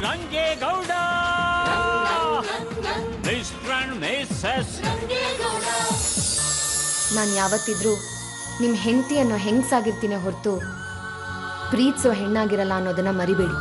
Rangegowda mister and missus ನಾನು ಯಾವತ್ತಿದ್ರೂ ನಿಮ್ಮ ಹೆಂಡತಿ ಅನ್ನೋ ಹೆಂಗ್ಸಾಗಿರ್ತೀನಿ ಹೊರತು ಪ್ರೀತಿಸೋ ಹೆಣ್ಣಾಗಿರಲ್ಲ ಅನ್ನೋದನ್ನ ಮರಿಬೇಡಿ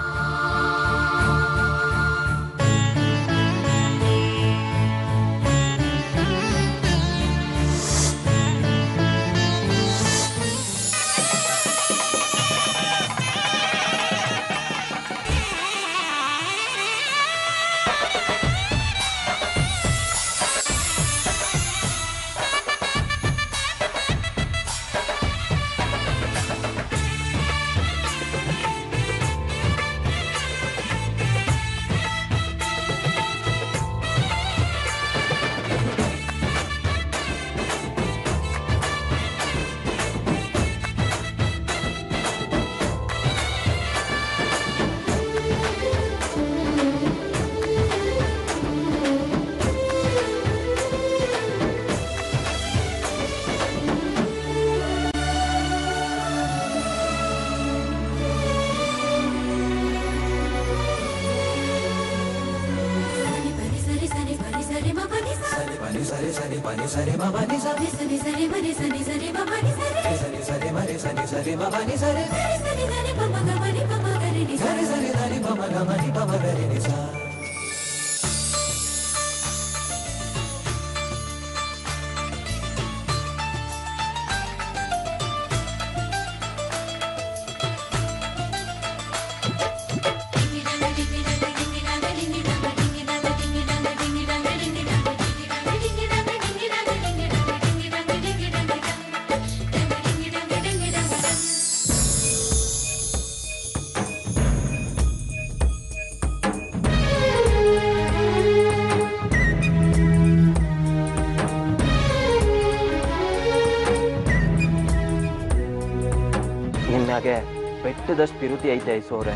ನಿಮ್ಮ್ಯಾಗೆ ಬೆಟ್ಟದಷ್ಟು ಪಿರುತಿ ಐತೆ ಐಸೋರೆ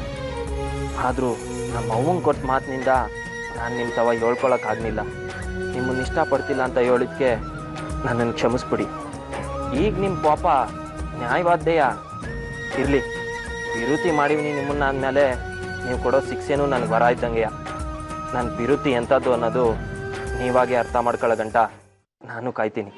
ಆದರೂ ನಮ್ಮ ಅವ್ವಂಗೆ ಕೊಟ್ಟ ಮಾತಿನಿಂದ ನಾನು ನಿಮ್ಮ ತವ ಹೇಳ್ಕೊಳಕ್ಕಾಗಲಿಲ್ಲ ನಿಮ್ಮನ್ನು ಇಷ್ಟಪಡ್ತಿಲ್ಲ ಅಂತ ಹೇಳಿದ್ಕೆ ನನ್ನನ್ನು ಕ್ಷಮಿಸ್ಬಿಡಿ ಈಗ ನಿಮ್ಮ ಪಾಪ ನ್ಯಾಯವಾದ್ದೇಯ ಇರಲಿ ವಿರುತಿ ಮಾಡಿವ್ನಿ ನಿಮ್ಮನ್ನ ಅಂದಮೇಲೆ ನೀವು ಕೊಡೋ ಶಿಕ್ಷೆನೂ ನನಗೆ ವರ ಇದ್ದಂಗೆಯ ನನ್ನ ವಿರುತಿ ಎಂಥದ್ದು ಅನ್ನೋದು ನೀವಾಗೆ ಅರ್ಥ ಮಾಡ್ಕೊಳ್ಳೋ ಗಂಟ ನಾನು ಕಾಯ್ತೀನಿ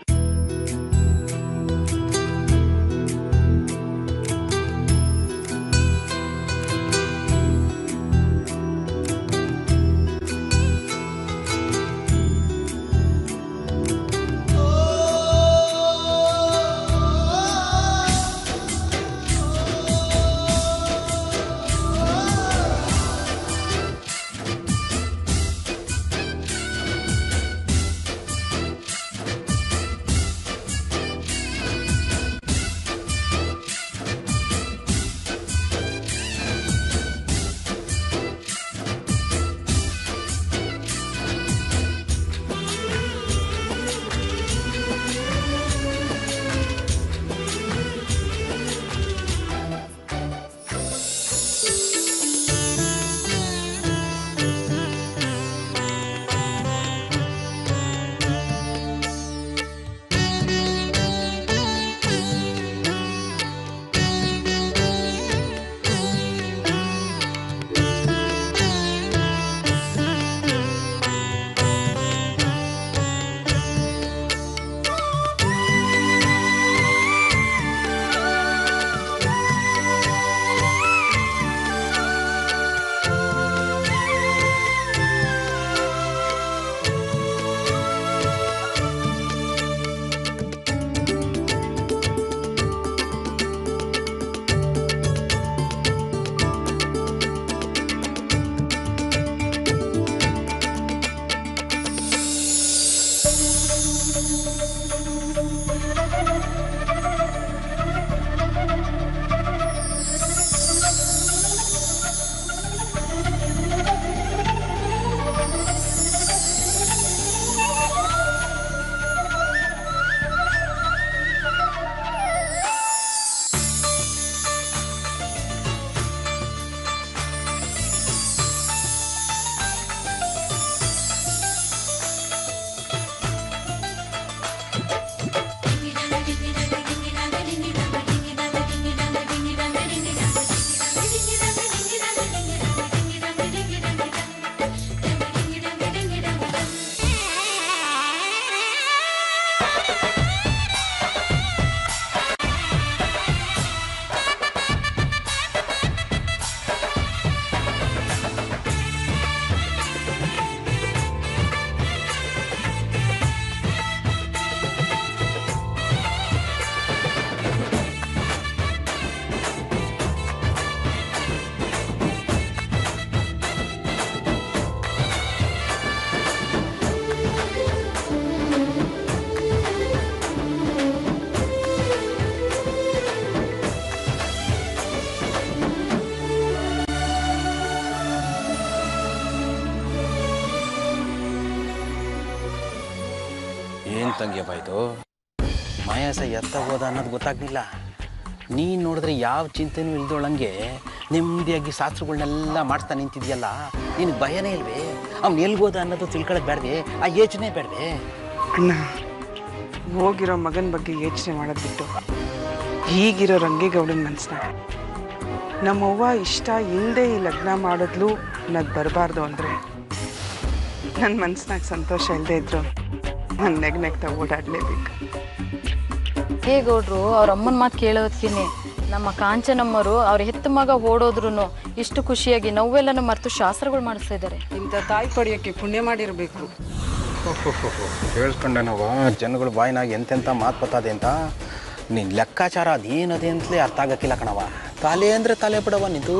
ಏನು ತಂಗಿಯಪ್ಪ ಇದು ಮಾಯಾಸ ಎತ್ತ ಹೋದ ಅನ್ನೋದು ಗೊತ್ತಾಗ್ಲಿಲ್ಲ ನೀನು ನೋಡಿದ್ರೆ ಯಾವ ಚಿಂತೆನೂ ಇಲ್ದೊಳಂಗೆ ನೆಮ್ಮದಿಯಾಗಿ ಶಾಸ್ತ್ರಗಳನ್ನೆಲ್ಲ ಮಾಡಿಸ್ತಾ ನಿಂತಿದ್ಯಲ್ಲ ನಿನಗೆ ಭಯನೇ ಇಲ್ವೇ ಅವ್ನು ಎಲ್ಗೋದ ಅನ್ನೋದು ತಿಳ್ಕೊಳಕ್ ಬೇಡ್ದೆ ಆ ಯೋಚನೆ ಬೇಡ್ದೆ ಅಣ್ಣ ಹೋಗಿರೋ ಮಗನ ಬಗ್ಗೆ ಯೋಚನೆ ಮಾಡೋದು ಬಿಟ್ಟು ಈಗಿರೋ ರಂಗೇಗೌಡನ ಮನ್ಸ್ನಾಗ ನಮ್ಮವ್ವ ಇಷ್ಟ ಇಲ್ಲದೆ ಈ ಲಗ್ನ ಮಾಡಿದ್ಲು ಅನ್ನೋದು ಬರಬಾರ್ದು ಅಂದರೆ ನನ್ನ ಮನ್ಸ್ನಾಗ ಸಂತೋಷ ಇಲ್ಲದೆ ಇದ್ರು ನಾನು ನೆಗ್ ನೆಗ್ತಾ ಓಡಾಡಲೇಬೇಕು ಹೇ ಗೌಡ್ರು ಅವ್ರ ಅಮ್ಮನ ಮಾತು ಕೇಳೋದಕ್ಕೇನೆ ನಮ್ಮ ಕಾಂಚನಮ್ಮರು ಅವ್ರ ಹೆತ್ತ ಮಗ ಓಡೋದ್ರು ಇಷ್ಟು ಖುಷಿಯಾಗಿ ನೋವೆಲ್ಲನೂ ಮರೆತು ಶಾಸ್ತ್ರಗಳು ಮಾಡಿಸ್ತಾ ಇದ್ದಾರೆ ಇಂಥ ತಾಯಿ ಪಡೆಯೋಕ್ಕೆ ಪುಣ್ಯ ಮಾಡಿರಬೇಕು ಕೇಳಿಸ್ಕೊಂಡನವ ಜನಗಳು ಬಾಯಿನಾಗ ಎಂತೆಂಥ ಮಾತು ಬರ್ತದೆ ಅಂತ ನಿನ್ನ ಲೆಕ್ಕಾಚಾರ ಅದೇನದೆ ಅಂತಲೇ ಅರ್ಥ ಆಗಕ್ಕಿಲ್ಲ ಕಣವ ತಲೆ ಅಂದರೆ ತಲೆ ಬಿಡವ ನಿಂತು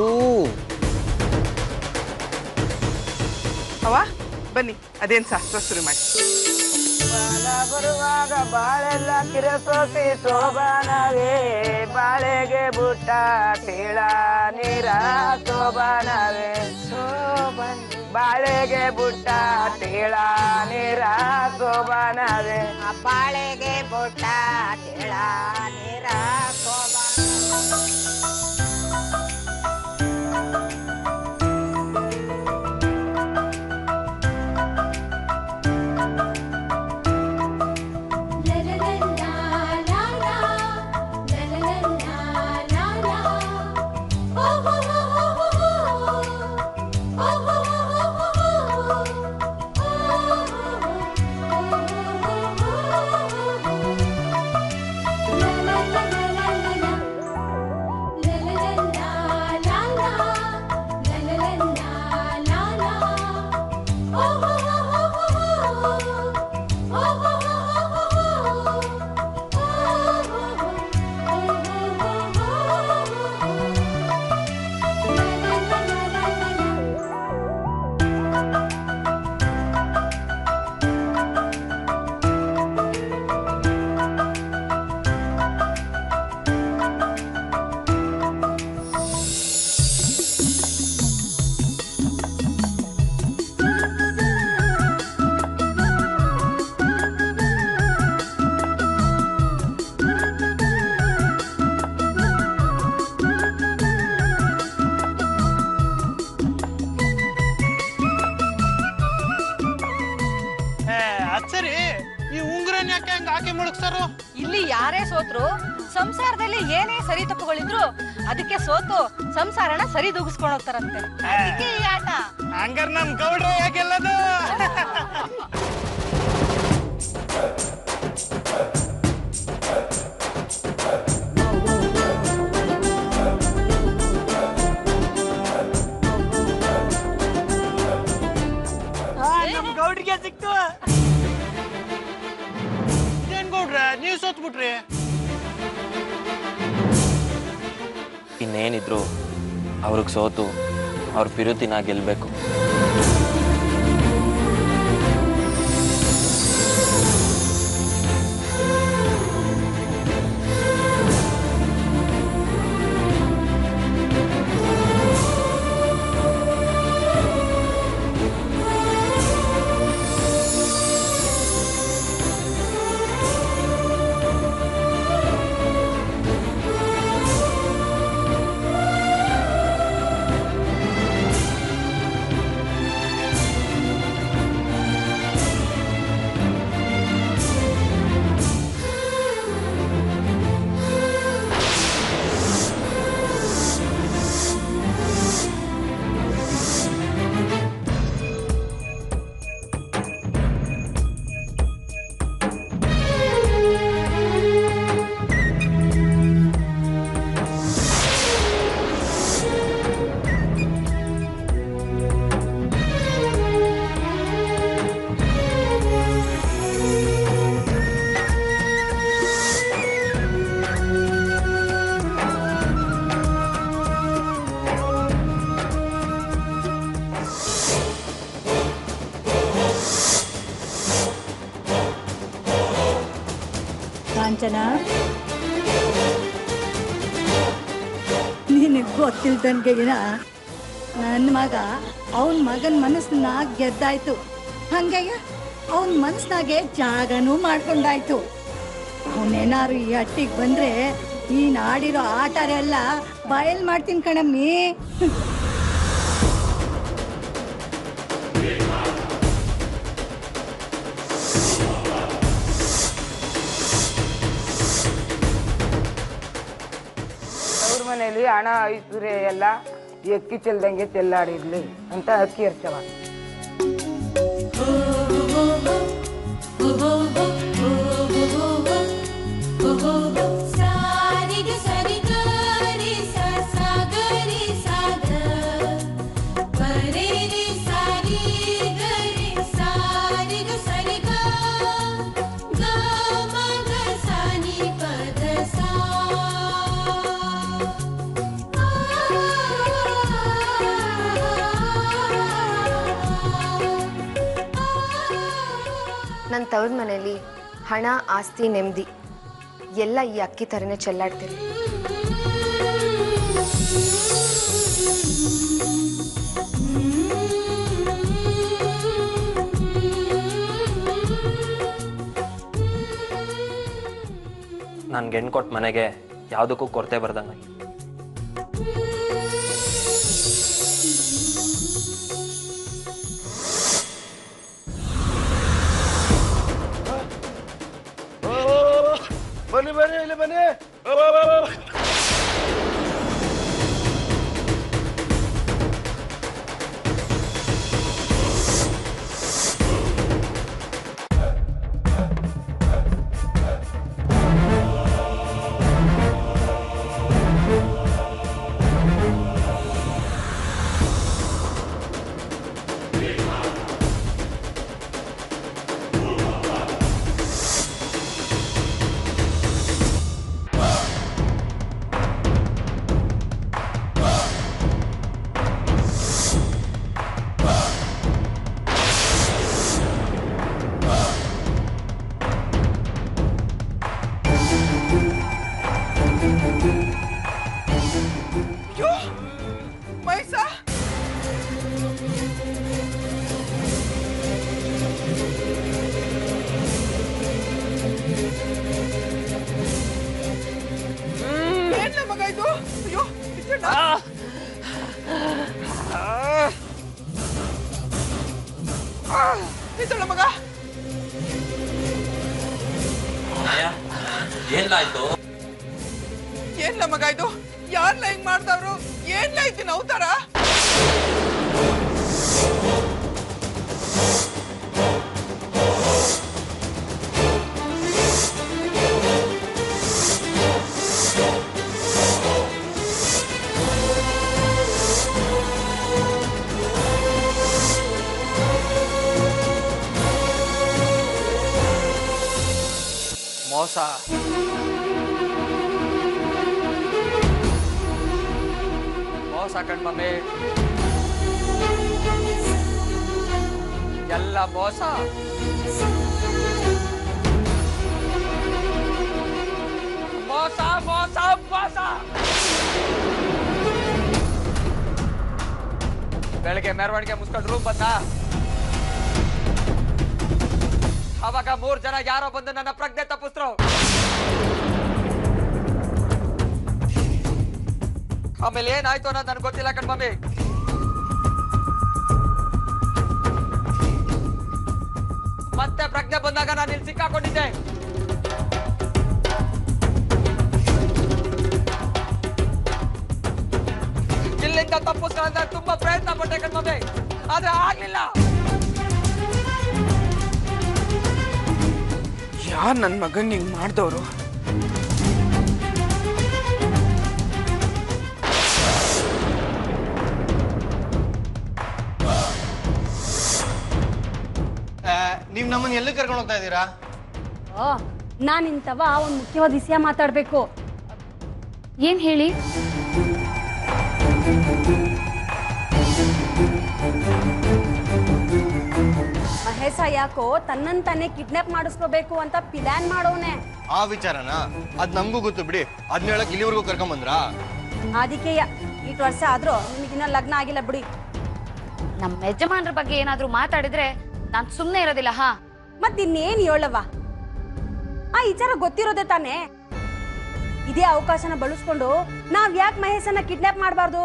ಅವ ಬನ್ನಿ ಅದೇನು ಶಾಸ್ತ್ರ ಶುರು ಮಾಡಿ ಬರುವಾಗ ಬಾಳೆಲ್ಲ ಕಿರಸೋಸಿ ಶೋಭಾನವೇ ಬಾಳೆಗೆ ಬುಟ್ಟ ತೀಳ ನೀರ ಶೋಭಾನವೇ ಶೋಭನ್ ಬಾಳೆಗೆ ಬುಟ್ಟ ತೀಳ ನೀರ ಶೋಭಾನವೇ ಬಾಳೆಗೆ ಬೊಟ್ಟ ತಿಳ ನೀರ ಶೋಭಾ ಸರಿ ಈ ಉಂಗ್ರನ್ ಯಾಕೆ ಹಂಗ ಹಾಕಿ ಮುಳುಗ್ಸಾರು ಇಲ್ಲಿ ಯಾರೇ ಸೋತ್ರು ಸಂಸಾರದಲ್ಲಿ ಏನೇ ಸರಿ ತಪ್ಪುಗಳಿದ್ರು ಅದಕ್ಕೆ ಸೋತು ಸಂಸಾರನ ಸರಿ ದೂಗಿಸ್ಕೊಂಡು ಹೋಗ್ತಾರಂತೆ ಅದಕ್ಕೆ ಈ ಆಟ ಹಂಗಾರ ನಮ್ ಗೌಡ್ರ ಯಾಕೆಲ್ಲದು ನಮ್ ಗೌಡ್ರಿಗೆ ಸಿಕ್ತು ಏನ್ ಗೌಡ್ರ ನೀವ್ ಸೋತ್ ಬಿಟ್ರಿ ಇನ್ನೇನಿದ್ರು ಅವ್ರಿಗೆ ಸೋತು ಅವ್ರ ಪಿರುತಿನ ಗೆಲ್ಲಬೇಕು ಕಾಂಚನ ನಿನಗೆ ಗೊತ್ತಿಲ್ದಂಗೆಗಿನ ನನ್ನ ಮಗ ಅವನ ಮಗನ ಮನಸ್ಸನ್ನ ಗೆದ್ದಾಯ್ತು ಹಂಗಯ್ಯ ಅವನ್ ಮನ್ಸ್ನಾಗೆ ಜಾಗನೂ ಮಾಡ್ಕೊಂಡಾಯ್ತು ಅವನೇನಾರು ಈ ಹಟ್ಟಿಗೆ ಬಂದ್ರೆ ನೀನ್ ಆಡಿರೋ ಆಟರೆಲ್ಲ ಬಯಲ್ ಮಾಡ್ತೀನಿ ಕಣಮ್ಮಿ ಅವ್ರ ಮನೇಲಿ ಹಣ ಐಶ್ವರ್ಯ ಎಲ್ಲ ಎಕ್ಕಿ ಚೆಲ್ದಂಗೆ ಚೆಲ್ಲಾಡಿರ್ಲಿ ಅಂತ ಅಕ್ಕಿ ಇರ್ತವ ನನ್ನ ತವ್ರ ಮನೇಲಿ ಹಣ ಆಸ್ತಿ ನೆಮ್ಮದಿ ಎಲ್ಲ ಈ ಅಕ್ಕಿ ಥರನೇ ಚೆಲ್ಲಾಡ್ತಿರಿ ನನ್ಗೆ ಹೆಣ್ಣು ಕೊಟ್ಟ ಮನೆಗೆ ಯಾವುದಕ್ಕೂ ಕೊರತೆ ಬರ್ದಂಗೆ ಬನ್ನಿ ಬನ್ನಿ ಇಲ್ಲಿ ಬನ್ನಿ ಮೈಸ ಏನ್ಲ ಮಗ ಇದು ಅಯ್ಯೋ ಬಿಚ್ಚಣ್ಣ. ಆ, ಬಿಚ್ಚಣ್ಣ ಮಗ ಏನಾಯ್ತು ಏನ್ಲ ಮಗ ಇದು ಯಾರ್ಲ ಹಿಂಗ್ ಮಾಡ್ದವ್ರು ಏನ್ಲ ಐತಿ ನವ್ತಾರ ಮೋಸ ಮೋಸ ಕಣ್ಮಮ್ಮಿ ಎಲ್ಲ ಮೋಸ ಮೋಸ ಮೋಸ ಮೋಸ ಬೆಳಗ್ಗೆ ಮೆರವಣಿಗೆ ಮುಸ್ಕೊಂಡು ರೂಮ್ ಬಂದ ಅವಾಗ ಮೂರ್ ಜನ ಯಾರೋ ಬಂದು ನನ್ನ ಪ್ರಜ್ಞೆ ತಪ್ಪಿಸ್ರು ಆಮೇಲೆ ಏನಾಯ್ತು ಅನ್ನೋದು ನನಗೆ ಗೊತ್ತಿಲ್ಲ ಕಣ್ಮಮ್ಮಿ ಮತ್ತೆ ಪ್ರಜ್ಞೆ ಬಂದಾಗ ನಾನು ಇಲ್ಲಿ ಸಿಕ್ಕಾಕೊಂಡಿದ್ದೆ ಇಲ್ಲಿಂದ ತಪ್ಪಿಸ್ಕೊಳ್ಳೋದ ತುಂಬಾ ಪ್ರಯತ್ನ ಪಟ್ಟೆ ಕಣ್ಮಮ್ಮಿ ಆದ್ರೆ ಆಗ್ಲಿಲ್ಲ ಯಾರ್ ನನ್ ಮಗನ್ ಹಿಂಗ್ ಮಾಡ್ದವ್ರು ನೀವು ನಮ್ಮನ್ನ ಎಲ್ಲಿ ಕರ್ಕೊಂಡು ಹೋಗ್ತಾ ಇದ್ದೀರಾ ಓ ನಾನು ಇಂಥವ ಒಂದು ಮುಖ್ಯವಾದ ವಿಷಯ ಮಾತಾಡಬೇಕು ಏನು ಹೇಳಿ ಮಹೇಶ ಯಾಕೋ ತನ್ನನ್ ತಾನೇ ಕಿಡ್ನಾಪ್ ಮಾಡಿಸ್ಕೋಬೇಕು ಅಂತ ಪ್ಲಾನ್ ಮಾಡೋನೆ ಆ ವಿಚಾರನ ಅದ್ ನಮಗೂ ಗೊತ್ತು ಬಿಡಿ ಅದ್ನ ಹೇಳಕ್ ಇಲ್ಲಿವರೆಗೂ ಕರ್ಕೊಂಡ್ ಬಂದ್ರಾ ಅದಕ್ಕೆಯ ಇಷ್ಟು ವರ್ಷ ಆದ್ರೂ ನಿಮಗಿನ್ನ ಲಗ್ನ ಆಗಿಲ್ಲ ಬಿಡಿ ನಮ್ಮ ಯಜಮಾನ್ರ ಬಗ್ಗೆ ಏನಾದ್ರೂ ಮಾತಾಡಿದ್ರೆ ನಾನ್ ಸುಮ್ನೆ ಇರೋದಿಲ್ಲ ಹಾ ಮತ್ತಿನ್ನೇನು ಹೇಳವ ಆ ವಿಚಾರ ಗೊತ್ತಿರೋದೇ ತಾನೇ ಇದೇ ಅವಕಾಶನ ಬಳಸ್ಕೊಂಡು ನಾವ್ ಯಾಕೆ ಮಹೇಶನ್ನ ಕಿಡ್ನಾಪ್ ಮಾಡಬಾರ್ದು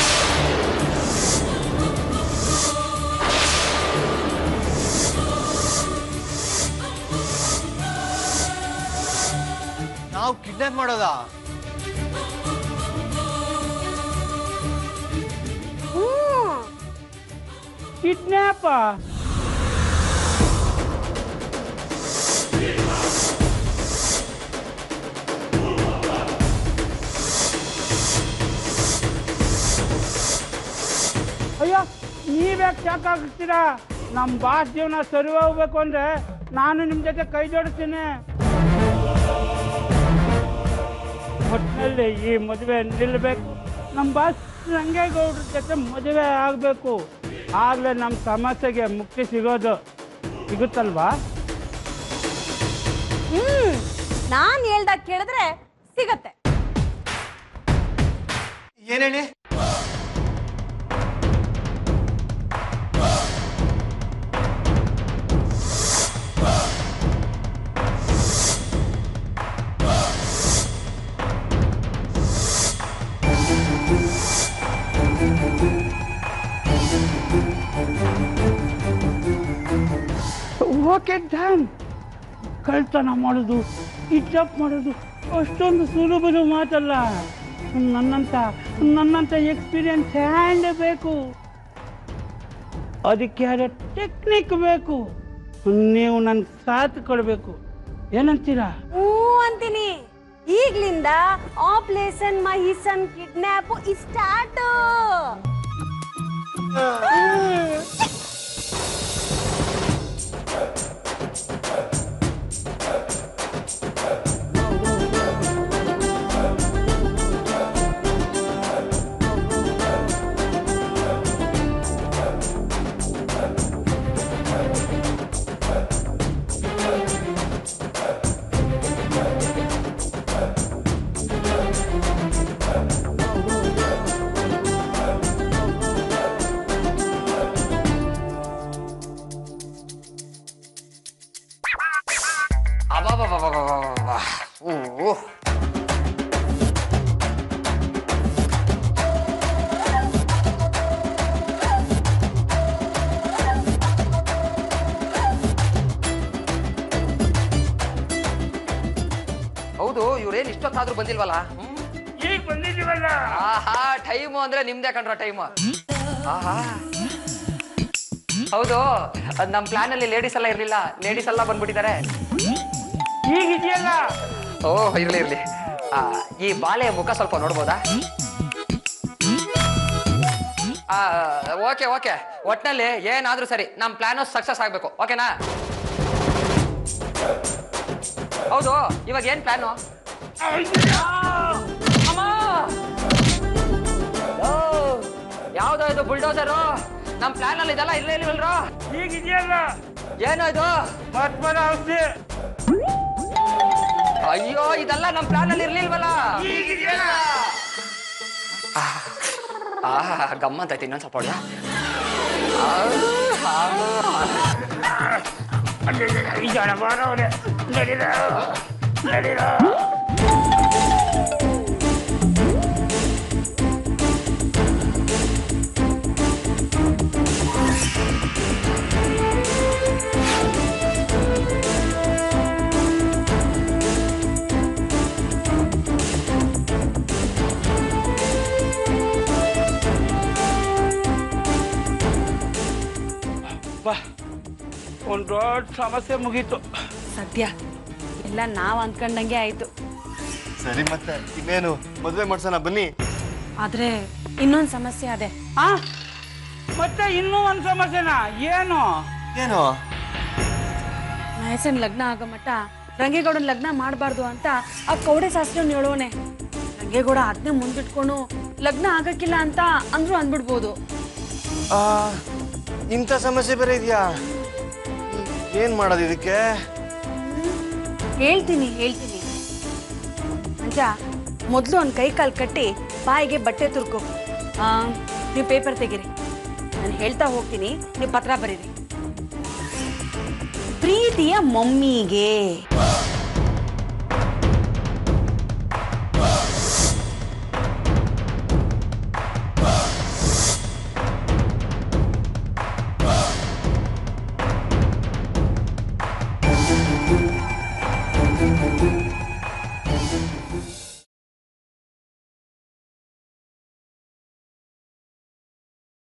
ನಾವು ಕಿಡ್ನಾಪ್ ಮಾಡೋದಾ ಹ್ಮ್ ಕಿಡ್ನಾಪ ಅಯ್ಯೋ ನೀವ್ಯಾಕೆ ಶಾಕ್ ಆಗ್ತೀರಾ ನಮ್ಮ ಬಾಸ್ ಜೀವನ ಸರಿ ಹೋಗ್ಬೇಕು ಅಂದ್ರೆ ನಾನು ನಿಮ್ಮ ಜೊತೆ ಕೈ ಜೋಡಿಸ್ತೀನಿ ಒಟ್ಟಿನಲ್ಲಿ ಈ ಮದುವೆ ನಿಲ್ಲಬೇಕು ನಮ್ಮ ಬಾಸ್ ರಂಗೇಗೌಡ್ರ ಜೊತೆ ಮದುವೆ ಆಗಬೇಕು ಆಗಲೇ ನಮ್ಮ ಸಮಸ್ಯೆಗೆ ಮುಕ್ತಿ ಸಿಗೋದು ಸಿಗುತ್ತಲ್ವಾ ಹ್ಮ್ ನಾನ್ ಹೇಳ್ದಾಗ ಕೇಳಿದ್ರೆ ಸಿಗತ್ತೆ ಏನ್ ಹೇಳಿ ಓಕೆ ಡ್ಯಾನ್ ಕಳ್ತನ ಮಾಡೋದು ಕಿಡ್ನಾಪ್ ಮಾಡೋದು ಅಷ್ಟೊಂದು ಸುಲಭದ ಮಾತಲ್ಲ ನನ್ನಂತ ನನ್ನಂತ ಎಕ್ಸ್ಪೀರಿಯನ್ಸ್ ಹ್ಯಾಂಡ್ ಬೇಕು ಅದಕ್ಕೆ ಆದ ಟೆಕ್ನಿಕ್ ಬೇಕು ನೀವು ನನ್ಗೆ ಸಾಥ್ ಕೊಡಬೇಕು ಏನಂತೀರಾ ಹ್ಞೂ ಅಂತೀನಿ ಈಗ್ಲಿಂದ ಆಪರೇಷನ್ ಮಹಿಸನ್ ಕಿಡ್ನಾಪ್ ಸ್ಟಾರ್ಟ್ ಅಬ್ಬಬ್ಬಬ್ಬಬ್ಬಬ್ಬಬ್ಬ. ಓ ಹೌದು ಇವ್ರೇನ್ ಇಷ್ಟೊತ್ತಾದ್ರೂ ಬಂದಿಲ್ವಲ್ಲ ಈಗ ಬಂದಿದ್ದೀವಲ್ಲ ಆಹಾ ಟೈಮು ಅಂದ್ರೆ ನಿಮ್ದೇ ಕಣ್ರ ಟೈಮ್ ಆಹಾ ಹೌದು ಅದ್ ನಮ್ ಪ್ಲಾನ್ ಅಲ್ಲಿ ಲೇಡೀಸ್ ಎಲ್ಲ ಇರ್ಲಿಲ್ಲ ಲೇಡೀಸ್ ಎಲ್ಲ ಬಂದ್ಬಿಟ್ಟಿದ್ದಾರೆ ಈಗಿದೆಯಲ್ಲ ಓ ಇರ್ಲಿ ಇರ್ಲಿ ಆ, ಈ ಬಾಲೆ ಮುಖ ಸ್ವಲ್ಪ ನೋಡ್ಬೋದಾ ಓಕೆ ಓಕೆ ಒಟ್ನಲ್ಲಿ ಏನಾದ್ರೂ ಸರಿ ನಮ್ ಪ್ಲಾನ್ ಸಕ್ಸಸ್ ಆಗ್ಬೇಕು ಓಕೆನಾ ಹೌದು ಇವಾಗ ಏನ್ ಪ್ಲಾನು ಯಾವ್ದೋ ಇದು ಬುಲ್ಡೋಸರು ನಮ್ ಪ್ಲಾನ್ ಅಲ್ಲಿ ಇದೆಲ್ಲ ಇಲ್ಲೇ ಇಲ್ವಲ್ರೋ ಈಗಿದೆಯಲ್ಲ ಏನೋ ಇದು ಮಹತ್ವದ ಔಷಧಿ ಅಯ್ಯೋ ಇದೆಲ್ಲ ನಮ್ ಪ್ಲಾನ್ ಅಲ್ಲಿ ಇರ್ಲಿಲ್ವಲ್ಲ ಈಗಿದೆಯಲ್ಲ ಆಹಾ ಗಮ್ಮಂತ ಐತಿ ಇನ್ನೊಂದ್ ಸ್ವಲ್ಪ ಹೊಡ್ಯಾ? ಜನ ಬಾರವ್ರೆ ನಡೀರ ನಡೀರ ಬಾ ಒಂದು ದೊಡ್ಡ ಸಮಸ್ಯೆ ಮುಗೀತು ಸದ್ಯ ಎಲ್ಲ ನಾವ್ ಅಂದ್ಕೊಂಡಂಗೆ ಆಯ್ತು ಸರಿ ಮತ್ತೆ ಇನ್ನೇನು ಮದುವೆ ಮಾಡ್ಸೋಣ ಬನ್ನಿ ಆದ್ರೆ ಇನ್ನೊಂದ್ ಸಮಸ್ಯೆ ಅದೇ ಆ ಮತ್ತೆ ಇನ್ನೂ ಒಂದು ಸಮಸ್ಯೆನಾ ಏನು ಏನು ಮಹೇಶನ್ ಲಗ್ನ ಆಗೋ ಮಟ್ಟ ರಂಗೇಗೌಡನ್ ಲಗ್ನ ಮಾಡಬಾರ್ದು ಅಂತ ಆ ಕೌಡೆ ಶಾಸ್ತ್ರನ್ ಹೇಳೋನೆ ರಂಗೇಗೌಡ ಅದನ್ನೇ ಮುಂದಿಟ್ಕೊಂಡು ಲಗ್ನ ಆಗಕ್ಕಿಲ್ಲ ಅಂತ ಅಂದ್ರು ಅಂದ್ಬಿಡ್ಬೋದು ಆ, ಇಂಥ ಸಮಸ್ಯೆ ಬೇರೆ ಇದೆಯಾ ಏನ್ ಮಾಡೋದು ಇದಕ್ಕೆ ಹೇಳ್ತೀನಿ ಹೇಳ್ತೀನಿ ಅಂಜ ಮೊದಲು ಒಂದು ಕೈ ಕಾಲು ಕಟ್ಟಿ ಬಾಯಿಗೆ ಬಟ್ಟೆ ತುರ್ಕೊ ನೀವು ಪೇಪರ್ ತೆಗೀರಿ ನಾನು ಹೇಳ್ತಾ ಹೋಗ್ತೀನಿ ನೀವು ಪತ್ರ ಬರೀರಿ ಪ್ರೀತಿಯ ಮಮ್ಮಿಗೆ